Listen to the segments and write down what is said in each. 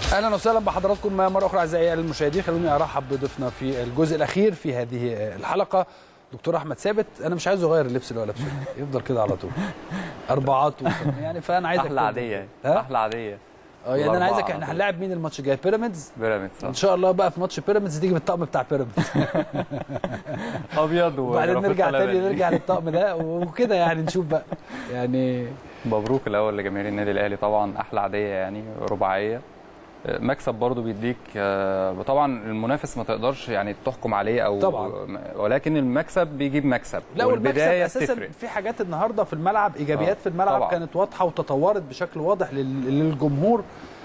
اهلا وسهلا بحضراتكم مره اخرى اعزائي المشاهدين خلوني ارحب بضيفنا في الجزء الاخير في هذه الحلقه دكتور احمد ثابت انا مش عايزه يغير اللبس اللي هو لابسه يفضل كده على طول اربعات يعني فانا عايزك احلى عاديه ها؟ احلى عاديه اه يعني انا الأربعة عايزك على احنا طول. هنلاعب مين الماتش الجاي بيراميدز بيراميدز ان شاء الله بقى في ماتش بيراميدز تيجي بالطقم بتاع بيراميدز ابيض وبعدين وجرافطة نرجع تاني لبني. نرجع للطقم ده وكده يعني نشوف بقى يعني مبروك الاول لجماهير النادي الاهلي طبعا احلى عاديه يعني رباعيه مكسب برضو بيديك آه، طبعا المنافس ما تقدرش يعني تحكم عليه او طبعا. ولكن المكسب بيجيب مكسب لا والمكسب والبدايه اساسا بتفرق في حاجات النهارده في الملعب ايجابيات آه، في الملعب طبعاً. كانت واضحه وتطورت بشكل واضح لل- للجمهور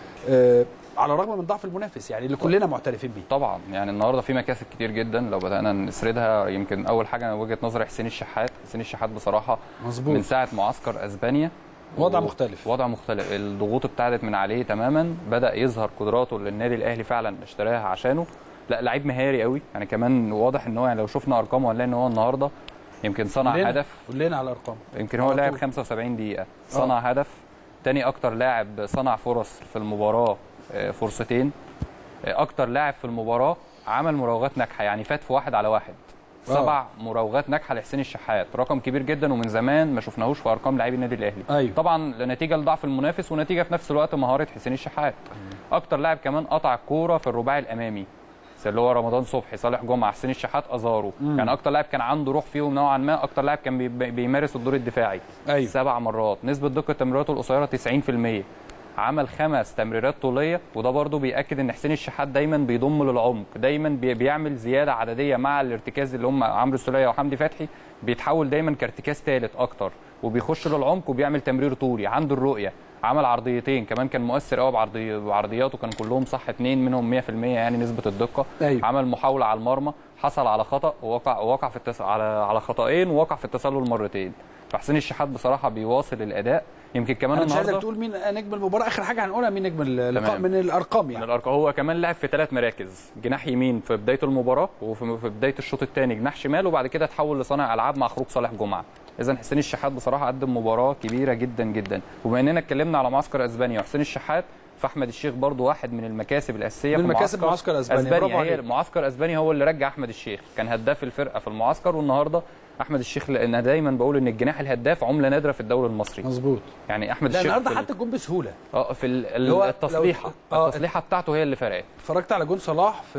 آه، على الرغم من ضعف المنافس يعني اللي كلنا معترفين بيه طبعا يعني النهارده في مكاسب كتير جدا لو بدانا نسردها يمكن اول حاجه انا وجهه نظري حسين الشحات حسين الشحات بصراحه مظبوط من ساعه معسكر اسبانيا وضع و- مختلف. وضع مختلف الضغوط ابتعدت من عليه تماما بدا يظهر قدراته اللي النادي الاهلي فعلا اشتراها عشانه لا لعيب مهاري قوي يعني كمان واضح ان هو يعني لو شفنا ارقامه هنلاقي ان هو النهارده يمكن صنع قول لنا- هدف قول لنا على الارقام يمكن هو على لعب طول. 75 دقيقه صنع هدف تاني اكتر لاعب صنع فرص في المباراه آه، فرصتين آه، اكتر لاعب في المباراه عمل مراوغات ناجحه يعني فات في واحد على واحد آه. سبع مراوغات ناجحه لحسين الشحات رقم كبير جدا ومن زمان ما شفناهوش في ارقام لاعبي النادي الاهلي أيوة. طبعا نتيجه لضعف المنافس ونتيجه في نفس الوقت مهاره حسين الشحات اكتر لاعب كمان قطع الكوره في الرباعي الامامي اللي هو رمضان صبحي صالح جمعه حسين الشحات ازارو مم. يعني اكتر لاعب كان عنده روح فيهم نوعا ما اكتر لاعب كان بي- بيمارس الدور الدفاعي أيوة. سبع مرات نسبه دقه تمريراته القصيره 90% عمل خمس تمريرات طوليه وده برضه بياكد ان حسين الشحات دايما بيضم للعمق دايما بي- بيعمل زياده عدديه مع الارتكاز اللي هم عمرو السوليه وحمدي فتحي بيتحول دايما كارتكاز ثالث اكتر وبيخش للعمق وبيعمل تمرير طولي عنده الرؤيه عمل عرضيتين كمان كان مؤثر قوي بعرضي بعرضياته كان كلهم صح اثنين منهم 100% يعني نسبه الدقه أيوة. عمل محاوله على المرمى حصل على خطا ووقع ووقع في التس... على على خطأين ووقع في التسلل مرتين فحسين الشحات بصراحه بيواصل الاداء يمكن كمان انا مش عايزك النهارده تقول مين نجم المباراه اخر حاجه هنقولها مين نجم اللقاء تمام. من الارقام من يعني الارقام هو كمان لعب في ثلاث مراكز جناح يمين في بدايه المباراه وفي في بدايه الشوط الثاني جناح شمال وبعد كده تحول لصانع العاب مع خروج صالح جمعه اذا حسين الشحات بصراحه قدم مباراه كبيره جدا جدا وبما اننا اتكلمنا على معسكر اسبانيا وحسين الشحات فاحمد الشيخ برضو واحد من المكاسب الاساسيه من في مكاسب معسكر أسبانيا، برافو اسبانيا هي عليك. معسكر اسبانيا هو اللي رجع احمد الشيخ كان هداف الفرقه في المعسكر والنهارده احمد الشيخ لان دايما بقول ان الجناح الهداف عمله نادره في الدوري المصري مظبوط يعني احمد لا الشيخ النهارده في ال- حتى الجون بسهوله اه في ال- اللي هو لو- التصليحه آه. التصليحه بتاعته هي اللي فرقت اتفرجت على جون صلاح في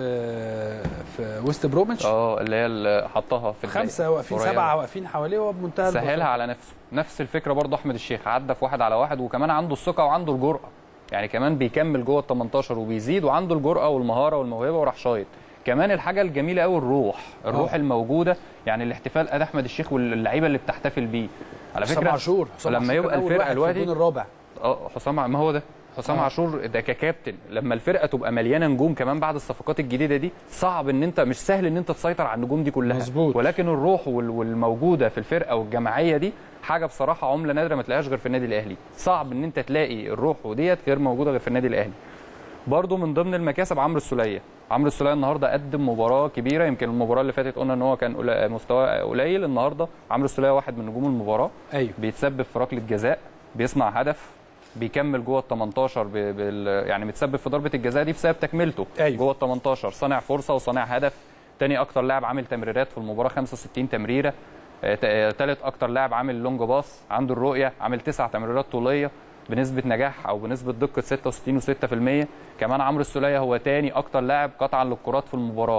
في ويست بروميتش اه اللي هي اللي حطها في الدقيقة. خمسه واقفين قريبة. سبعه واقفين حواليه وبمنتهى سهلها البساطة. على نفسه نفس الفكره برضه احمد الشيخ عدى في واحد على واحد وكمان عنده الثقه وعنده الجرأه يعني كمان بيكمل جوه ال 18 وبيزيد وعنده الجرأه والمهاره والموهبه وراح شايط كمان الحاجه الجميله قوي الروح الروح آه. الموجوده يعني الاحتفال ادي احمد الشيخ واللعيبه اللي بتحتفل بيه على حسام فكره عاشور حسام لما عاشور يبقى كان أول الفرقه واحد في دلوقتي الجون الرابع اه حسام ع- ما هو ده حسام آه. عاشور ده ككابتن لما الفرقه تبقى مليانه نجوم كمان بعد الصفقات الجديده دي صعب ان انت مش سهل ان انت تسيطر على النجوم دي كلها مظبوط. ولكن الروح وال- والموجوده في الفرقه والجماعيه دي حاجه بصراحه عمله نادره ما تلاقيهاش غير في النادي الاهلي صعب ان انت تلاقي الروح وديت غير موجوده غير في النادي الاهلي برضه من ضمن المكاسب عمرو السوليه عمرو السوليه النهارده قدم مباراه كبيره يمكن المباراه اللي فاتت قلنا ان هو كان قل- مستواه قليل النهارده عمرو السوليه واحد من نجوم المباراه ايوه بيتسبب في ركله جزاء بيصنع هدف بيكمل جوه ال 18 ب... بال... يعني متسبب في ضربه الجزاء دي بسبب تكملته أيوة. جوه ال 18 صانع فرصه وصانع هدف تاني اكتر لاعب عامل تمريرات في المباراه 65 تمريره آه، ت- آه، تالت اكتر لاعب عامل لونج باص عنده الرؤيه عامل تسع تمريرات طوليه بنسبه نجاح او بنسبه دقه 66 و6% كمان عمرو السوليه هو تاني اكتر لاعب قطعا للكرات في المباراه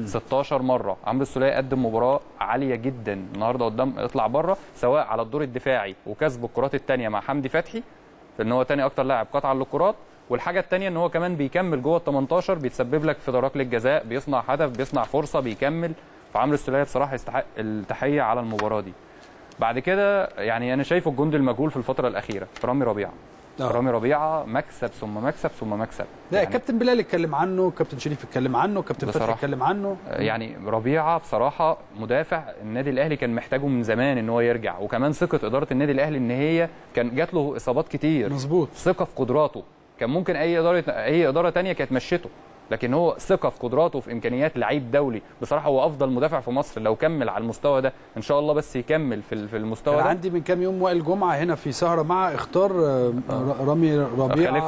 16 مره عمرو السوليه قدم مباراه عاليه جدا النهارده قدام اطلع بره سواء على الدور الدفاعي وكسب الكرات الثانيه مع حمدي فتحي ان هو تاني اكتر لاعب قطعا للكرات والحاجه الثانيه ان هو كمان بيكمل جوه ال 18 بيتسبب لك في ركله جزاء بيصنع هدف بيصنع فرصه بيكمل فعمرو السوليه بصراحه يستحق التحيه على المباراه دي بعد كده يعني انا شايفه الجندي المجهول في الفتره الاخيره رامي ربيعه آه. رامي ربيعه مكسب ثم مكسب ثم مكسب لا يعني كابتن بلال اتكلم عنه كابتن شريف اتكلم عنه كابتن فتحي بصراحة. اتكلم عنه يعني ربيعه بصراحه مدافع النادي الاهلي كان محتاجه من زمان ان هو يرجع وكمان ثقه اداره النادي الاهلي ان هي كان جات له اصابات كتير مظبوط ثقه في قدراته كان ممكن اي اداره اي اداره تانية كانت مشيته لكن هو ثقه في قدراته وفي امكانيات لعيب دولي بصراحه هو افضل مدافع في مصر لو كمل على المستوى ده ان شاء الله بس يكمل في ال- في المستوى كان ده عندي من كام يوم وائل جمعه هنا في سهره معه اختار آه، ر- رامي ربيعه خليفته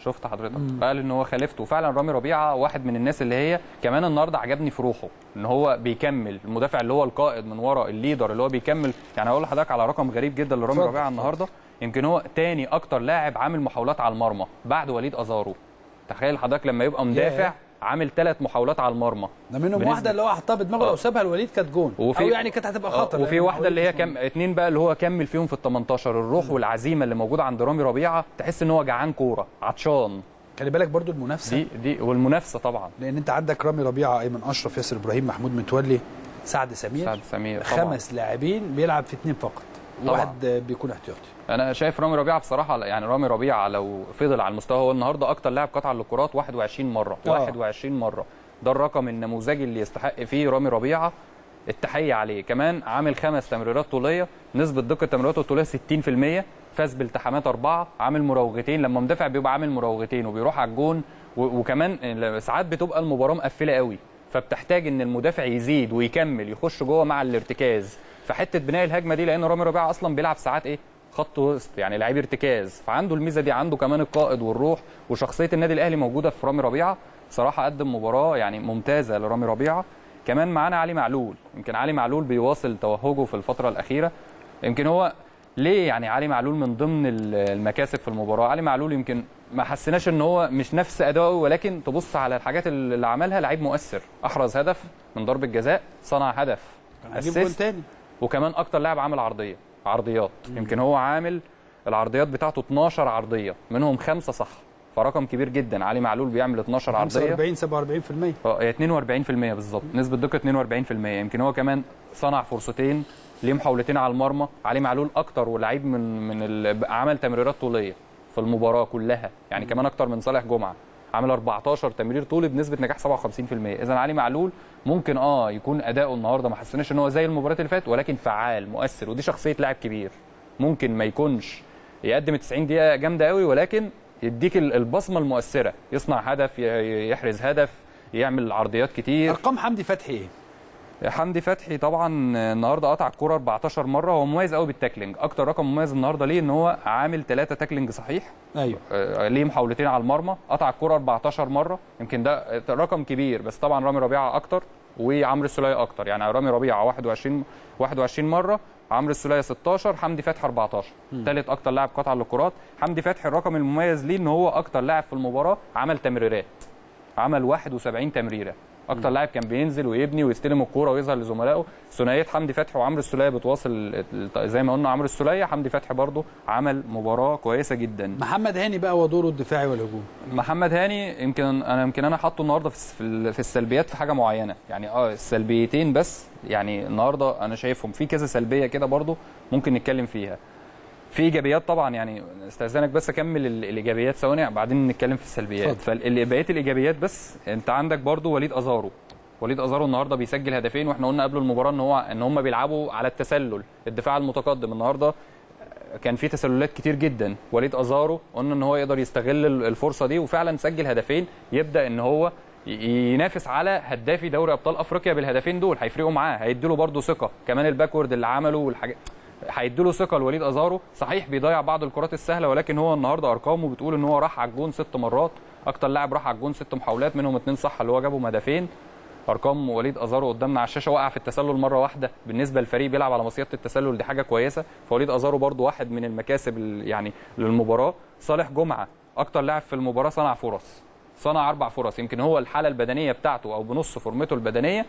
شفت حضرتك قال ان هو خالفته وفعلا رامي ربيعه واحد من الناس اللي هي كمان النهارده عجبني في روحه ان هو بيكمل المدافع اللي هو القائد من ورا الليدر اللي هو بيكمل يعني اقول لحضرتك على رقم غريب جدا لرامي اتفضل، ربيعه النهارده يمكن هو تاني اكتر لاعب عامل محاولات على المرمى بعد وليد ازارو تخيل حضرتك لما يبقى مدافع ياه. عامل ثلاث محاولات على المرمى ده منهم بنسبة- واحده اللي هو حطها بدماغه لو آه. سابها الوليد كانت جون او يعني كانت هتبقى آه، خطر وفي لأن واحده اللي هي الوليد كم اتنين بقى اللي هو كمل فيهم في ال 18 الروح والعزيمه اللي موجوده عند رامي ربيعه تحس ان هو جعان كوره عطشان خلي بالك برضو المنافسه دي دي والمنافسه طبعا لان انت عندك رامي ربيعه ايمن اشرف ياسر ابراهيم محمود متولي سعد سمير سعد سمير طبعا خمس لاعبين بيلعب في اثنين فقط طبعا. واحد بيكون احتياطي انا شايف رامي ربيعه بصراحه يعني رامي ربيعه لو فضل على المستوى هو النهارده اكتر لاعب قطع للكرات 21 مره آه. 21 مره ده الرقم النموذجي اللي يستحق فيه رامي ربيعه التحيه عليه كمان عامل خمس تمريرات طوليه نسبه دقه تمريراته الطوليه 60% فاز بالتحامات اربعه عامل مراوغتين لما مدافع بيبقى عامل مراوغتين وبيروح على الجون و- وكمان ساعات بتبقى المباراه مقفله قوي فبتحتاج ان المدافع يزيد ويكمل يخش جوه مع الارتكاز فحته بناء الهجمه دي لان رامي ربيعه اصلا بيلعب ساعات ايه خط وسط يعني لعيب ارتكاز فعنده الميزه دي عنده كمان القائد والروح وشخصيه النادي الاهلي موجوده في رامي ربيعه صراحه قدم مباراه يعني ممتازه لرامي ربيعه كمان معانا علي معلول يمكن علي معلول بيواصل توهجه في الفتره الاخيره يمكن هو ليه يعني علي معلول من ضمن ال- المكاسب في المباراه علي معلول يمكن ما حسيناش ان هو مش نفس اداؤه ولكن تبص على الحاجات اللي عملها لعيب مؤثر احرز هدف من ضربه جزاء صنع هدف هجيب جون assist. تاني وكمان اكتر لاعب عامل عرضيه عرضيات يمكن هو عامل العرضيات بتاعته 12 عرضيه منهم خمسه صح فرقم كبير جدا علي معلول بيعمل 12 عرضيه 45 47% اه هي 42% بالظبط نسبه دقه 42% يمكن هو كمان صنع فرصتين ليه محاولتين على المرمى علي معلول اكتر ولعيب من من ال- عمل تمريرات طوليه في المباراه كلها يعني كمان اكتر من صالح جمعه عامل 14 تمرير طولي بنسبه نجاح 57% اذا علي معلول ممكن اه يكون اداؤه النهارده ما حسيناش ان هو زي المباريات اللي فاتت ولكن فعال مؤثر ودي شخصيه لاعب كبير ممكن ما يكونش يقدم 90 دقيقه جامده قوي ولكن يديك ال- البصمه المؤثره يصنع هدف ي- يحرز هدف يعمل عرضيات كتير ارقام حمدي فتحي ايه؟ حمدي فتحي طبعا النهارده قطع الكوره 14 مره هو مميز قوي بالتاكلينج اكتر رقم مميز النهارده ليه ان هو عامل 3 تاكلينج صحيح ايوه آه، ليه محاولتين على المرمى قطع الكوره 14 مره يمكن ده رقم كبير بس طبعا رامي ربيعه اكتر وعمرو السوليه اكتر يعني رامي ربيعه 21 21 مره عمرو السوليه 16 حمدي فتحي 14 ثالث اكتر لاعب قطع للكرات حمدي فتحي الرقم المميز ليه ان هو اكتر لاعب في المباراه عمل تمريرات عمل 71 تمريره اكتر لاعب كان بينزل ويبني ويستلم الكوره ويظهر لزملائه ثنائيه حمدي فتحي وعمرو السوليه بتواصل ال- زي ما قلنا عمرو السوليه حمدي فتحي برضه عمل مباراه كويسه جدا محمد هاني بقى ودوره الدفاعي والهجوم محمد هاني يمكن انا يمكن انا حاطه النهارده في الس- في ال- في السلبيات في حاجه معينه يعني اه السلبيتين بس يعني النهارده انا شايفهم في كذا سلبيه كده برضو ممكن نتكلم فيها في ايجابيات طبعا يعني استاذنك بس اكمل ال- الايجابيات ثواني بعدين نتكلم في السلبيات اتفضل. فالايجابيات الايجابيات بس انت عندك برضو وليد ازارو وليد ازارو النهارده بيسجل هدفين واحنا قلنا قبل المباراه ان هو ان هم بيلعبوا على التسلل الدفاع المتقدم النهارده كان في تسللات كتير جدا وليد ازارو قلنا ان هو يقدر يستغل ال- الفرصه دي وفعلا سجل هدفين يبدا ان هو ي- ينافس على هدافي دوري ابطال افريقيا بالهدفين دول هيفرقوا معاه هيديله برده ثقه كمان الباكورد اللي عمله والحاجات هيديله ثقه لوليد ازارو صحيح بيضيع بعض الكرات السهله ولكن هو النهارده ارقامه بتقول ان هو راح على الجون ست مرات اكتر لاعب راح على الجون ست محاولات منهم اتنين صح اللي هو جابهم هدفين ارقام وليد ازارو قدامنا على الشاشه وقع في التسلل مره واحده بالنسبه للفريق بيلعب على مصيده التسلل دي حاجه كويسه فوليد ازارو برضو واحد من المكاسب ال- يعني للمباراه صالح جمعه اكتر لاعب في المباراه صنع فرص صنع اربع فرص يمكن هو الحاله البدنيه بتاعته او بنص فورمته البدنيه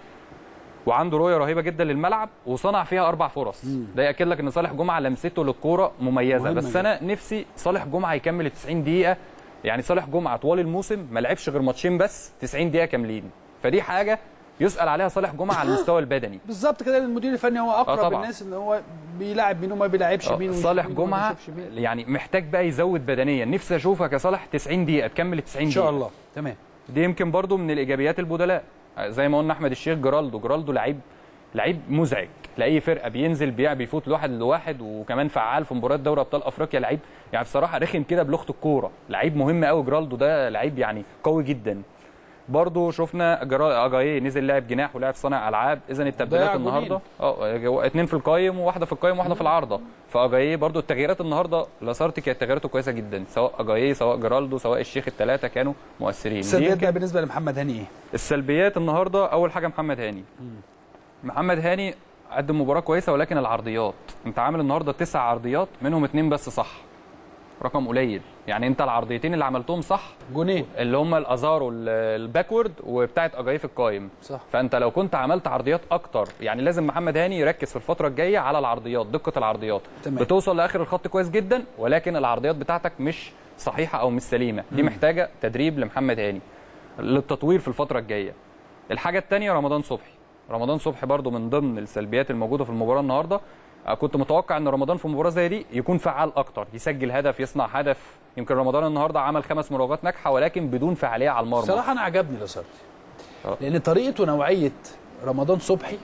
وعنده رؤيه رهيبه جدا للملعب وصنع فيها اربع فرص ده ياكد لك ان صالح جمعه لمسته للكوره مميزه مهمة بس جدا. انا نفسي صالح جمعه يكمل 90 دقيقه يعني صالح جمعه طوال الموسم ما لعبش غير ماتشين بس 90 دقيقه كاملين فدي حاجه يسال عليها صالح جمعه على المستوى البدني بالظبط كده المدير الفني هو اقرب طبعاً. الناس ان هو بيلاعب مين وما بيلاعبش مين ويشوف صالح مين وما جمعه بيشوفش مين. يعني محتاج بقى يزود بدنيا نفسي اشوفك يا صالح 90 دقيقه تكمل 90 ان دقيقه شاء الله تمام دي يمكن برضو من الايجابيات البدلاء زي ما قلنا احمد الشيخ جرالدو جرالدو لعيب لعيب مزعج لاي فرقه بينزل بيع بيفوت لواحد لواحد وكمان فعال في مباريات دوري ابطال افريقيا لعيب يعني بصراحه رخم كده بلغه الكوره لعيب مهم قوي جرالدو ده لعيب يعني قوي جدا برضو شفنا جرا- اجاييه نزل لعب جناح ولعب صانع العاب اذا ضيع التبديلات جولين. النهارده اه اتنين في القايم وواحده في القايم وواحده في العارضه فاجاييه برضو التغييرات النهارده لاسارتي كانت تغييراته كويسه جدا سواء اجاييه سواء جرالدو سواء الشيخ الثلاثه كانوا مؤثرين دي السلبيات يمكن بقى بالنسبه لمحمد هاني ايه؟ السلبيات النهارده اول حاجه محمد هاني محمد هاني قدم مباراه كويسه ولكن العرضيات انت عامل النهارده تسع عرضيات منهم اتنين بس صح رقم قليل يعني انت العرضيتين اللي عملتهم صح جونين اللي هم الازارو ال- الباكورد وبتاعت اجاي في القايم صح فانت لو كنت عملت عرضيات اكتر يعني لازم محمد هاني يركز في الفتره الجايه على العرضيات دقه العرضيات تمام. بتوصل لاخر الخط كويس جدا ولكن العرضيات بتاعتك مش صحيحه او مش سليمه دي محتاجه تدريب لمحمد هاني للتطوير في الفتره الجايه الحاجه الثانيه رمضان صبحي رمضان صبحي برضو من ضمن السلبيات الموجوده في المباراه النهارده آه، كنت متوقع ان رمضان في مباراه زي دي يكون فعال اكتر يسجل هدف يصنع هدف يمكن رمضان النهارده عمل خمس مراوغات ناجحه ولكن بدون فعاليه على المرمى بصراحه انا عجبني لاسارتي آه. لان طريقه ونوعيه رمضان صبحي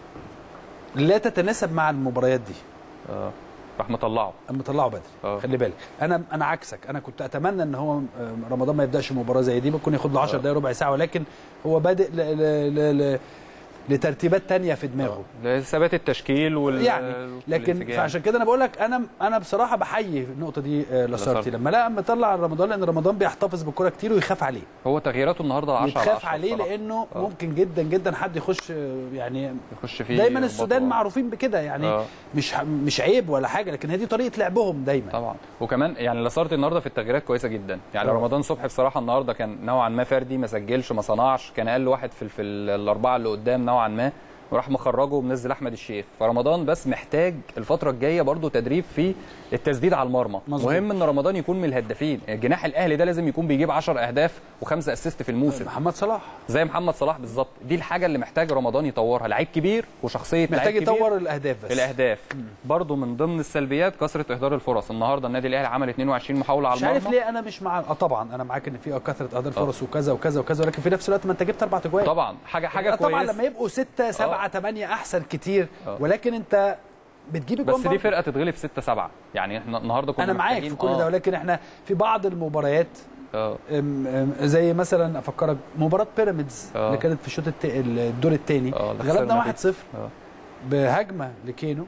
لا تتناسب مع المباريات دي آه، راح مطلعه اما طلعه بدري آه. خلي بالك انا انا عكسك انا كنت اتمنى ان هو آه، رمضان ما يبداش مباراه زي دي ممكن ياخد له 10 آه. دقائق ربع ساعه ولكن هو بادئ ل... ل... ل... ل... لترتيبات تانية في دماغه ثبات التشكيل وال يعني لكن والانسجام. فعشان كده انا بقول لك انا انا بصراحه بحيي النقطه دي آه، لاسارتي لاسارتي. لما لا اما طلع رمضان لان رمضان بيحتفظ بالكره كتير ويخاف عليه هو تغييراته النهارده 10 على يتخاف 10 عليه بصراحة. لانه آه. ممكن جدا جدا حد يخش آه، يعني يخش فيه دايما يخبطه. السودان معروفين بكده يعني آه. مش مش عيب ولا حاجه لكن هي دي طريقه لعبهم دايما طبعا وكمان يعني لاسارتي النهارده في التغييرات كويسه جدا يعني آه. رمضان صبحي بصراحه النهارده كان نوعا ما فردي ما سجلش ما صنعش كان اقل واحد في, في ال- الاربعه اللي قدام نوعا ما وراح مخرجه ومنزل احمد الشيخ فرمضان بس محتاج الفتره الجايه برضو تدريب في التسديد على المرمى مظبوط. مهم ان رمضان يكون من الهدافين الجناح الاهلي ده لازم يكون بيجيب 10 اهداف وخمسه اسيست في الموسم محمد صلاح زي محمد صلاح بالظبط دي الحاجه اللي محتاج رمضان يطورها لعيب كبير وشخصيه محتاج لعيب كبير يطور الاهداف بس الاهداف برضو من ضمن السلبيات كثره اهدار الفرص النهارده النادي الاهلي عمل 22 محاوله على مش عارف المرمى ليه انا مش مع اه طبعا انا معاك ان في كثره اهدار فرص وكذا وكذا وكذا ولكن في نفس الوقت ما انت جبت اربع اجوال طبعا حاجه حاجه طبعا كويسه لما يبقوا ستة سبعة ثمانية احسن كتير آه. ولكن انت بتجيب اجوان بس دي برضه. فرقه تتغلب 6 7 يعني احنا النهارده كنا انا معاك محتاجين- في كل آه، ده ولكن احنا في بعض المباريات اه أم- أم، زي مثلا افكرك مباراه بيراميدز آه. اللي كانت في الشوط الت- الدور الثاني آه، اللي غلبنا خسرنا 1-0 آه. بهجمه لكينو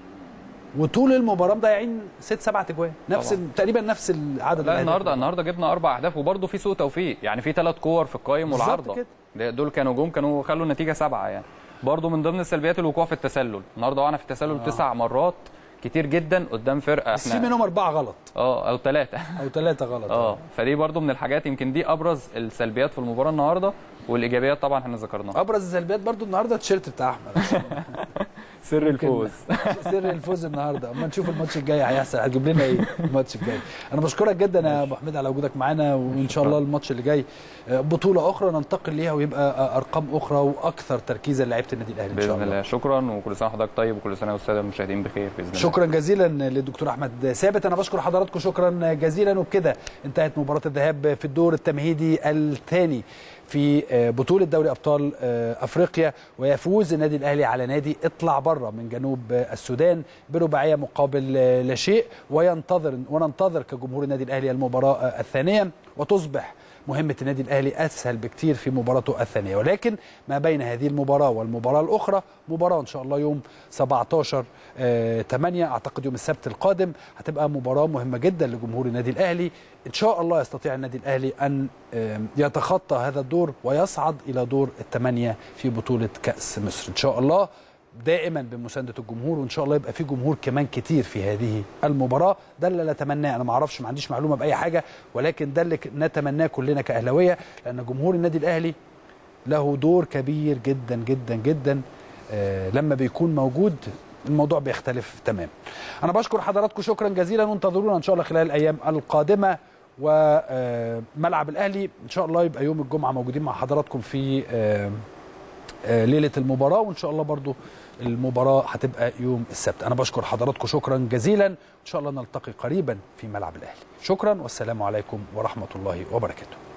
وطول المباراه مضيعين ست سبع اجوان نفس طبعاً. تقريبا نفس العدد لا الأهداف. النهارده النهارده جبنا اربع اهداف وبرده في سوء توفيق يعني في ثلاث كور في القايم بالظبط والعارضه كده. ده- دول كانوا جم كانوا خلوا النتيجه سبعه يعني برضه من ضمن السلبيات الوقوع في التسلل النهارده وقعنا في التسلل آه. تسع مرات كتير جدا قدام فرقه بس في احنا منهم اربعه غلط اه او ثلاثه او ثلاثه غلط اه فدي برضو من الحاجات يمكن دي ابرز السلبيات في المباراه النهارده والايجابيات طبعا احنا ذكرناها ابرز السلبيات برضو النهارده التيشيرت بتاع احمد سر الفوز سر الفوز النهارده اما نشوف الماتش الجاي هيحصل هتجيب لنا ايه الماتش الجاي انا بشكرك جدا يا ابو حميد على وجودك معانا وان شاء الله الماتش اللي جاي آه، بطوله اخرى ننتقل ليها ويبقى آه، ارقام اخرى واكثر تركيزا لعيبه النادي الاهلي ان شاء باذن الله الله شكرا وكل سنه وحضرتك طيب وكل سنه والساده المشاهدين بخير باذن الله شكرا جزيلا للدكتور احمد ثابت انا بشكر حضراتكم شكرا جزيلا وبكده انتهت مباراه الذهاب في الدور التمهيدي الثاني في بطوله دوري ابطال افريقيا ويفوز النادي الاهلي على نادي اطلع بره من جنوب السودان برباعيه مقابل لا شيء وينتظر وننتظر كجمهور النادي الاهلي المباراه الثانيه وتصبح مهمة النادي الأهلي أسهل بكتير في مباراته الثانية ولكن ما بين هذه المباراة والمباراة الأخرى مباراة إن شاء الله يوم 17 آه 8 أعتقد يوم السبت القادم هتبقى مباراة مهمة جدا لجمهور النادي الأهلي إن شاء الله يستطيع النادي الأهلي أن آه يتخطى هذا الدور ويصعد إلى دور الثمانية في بطولة كأس مصر إن شاء الله دائما بمسانده الجمهور وان شاء الله يبقى في جمهور كمان كتير في هذه المباراه ده اللي نتمناه انا ما اعرفش ما عنديش معلومه باي حاجه ولكن ده اللي نتمناه كلنا كاهلاويه لان جمهور النادي الاهلي له دور كبير جدا جدا جدا آه لما بيكون موجود الموضوع بيختلف تمام انا بشكر حضراتكم شكرا جزيلا وانتظرونا ان شاء الله خلال الايام القادمه وملعب الاهلي ان شاء الله يبقى يوم الجمعه موجودين مع حضراتكم في آه ليله المباراه وان شاء الله برضو المباراه هتبقى يوم السبت انا بشكر حضراتكم شكرا جزيلا ان شاء الله نلتقي قريبا في ملعب الاهلي شكرا والسلام عليكم ورحمه الله وبركاته